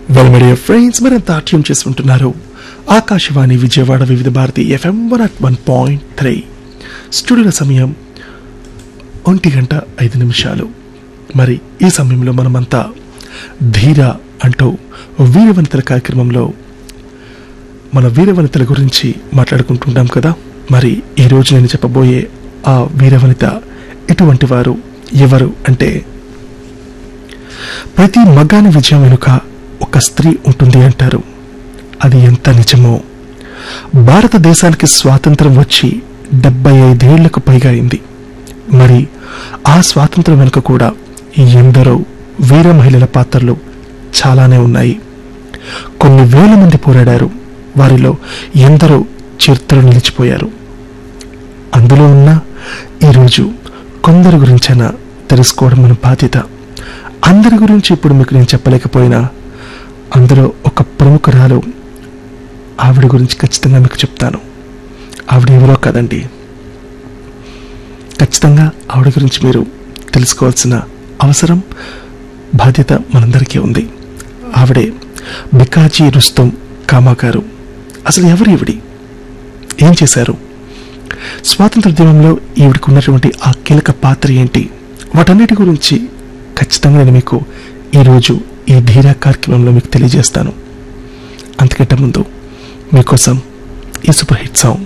well media friends మరింత ఆట్యం చేసుకుంటున్నారు Akashvani Vijayawada Vividh Bharati FM one at one point three స్టూడియోల సమయం ఒంటి గంట ఐదు నిమిషాలు మరి ఈ సమయంలో మనమంతా ధీర అంటూ వీరవనితల కార్యక్రమంలో మన వీరవనితల గురించి మాట్లాడుకుంటుంటాం కదా మరి ఈ రోజు నేను చెప్పబోయే ఆ వీరవనిత ఎటువంటి వారు ఎవరు అంటే ప్రతి మగాని విజయం వెనుక ఒక స్త్రీ ఉంటుంది అంటారు అది ఎంత నిజమో భారతదేశానికి స్వాతంత్రం వచ్చి డెబ్బై ఐదేళ్లకు పైగా అయింది మరి ఆ స్వాతంత్రం వెనుక కూడా ఎందరో వీర మహిళల పాత్రలు చాలానే ఉన్నాయి కొన్ని వేల మంది పోరాడారు వారిలో ఎందరో చరిత్రలు నిలిచిపోయారు అందులో ఉన్న ఈరోజు కొందరి గురించైనా తెలుసుకోవడం మన బాధ్యత అందరి గురించి ఇప్పుడు మీకు నేను చెప్పలేకపోయినా అందులో ఒక ప్రముఖురాలు ఆవిడ గురించి ఖచ్చితంగా మీకు చెప్తాను ఆవిడ ఎవరో కదండి ఖచ్చితంగా ఆవిడ గురించి మీరు తెలుసుకోవాల్సిన అవసరం బాధ్యత మనందరికీ ఉంది ఆవిడే బికాజీ రుస్తం కామా గారు అసలు ఎవరు ఈవిడి ఏం చేశారు స్వాతంత్ర దినంలో ఈవిడికి ఉన్నటువంటి ఆ కీలక పాత్ర ఏంటి వాటన్నిటి గురించి ఖచ్చితంగా నేను మీకు ఈరోజు ఈ ధీరా కార్యక్రమంలో మీకు తెలియజేస్తాను అంతకంటే ముందు మీకోసం ఈ సూపర్ హిట్ సాంగ్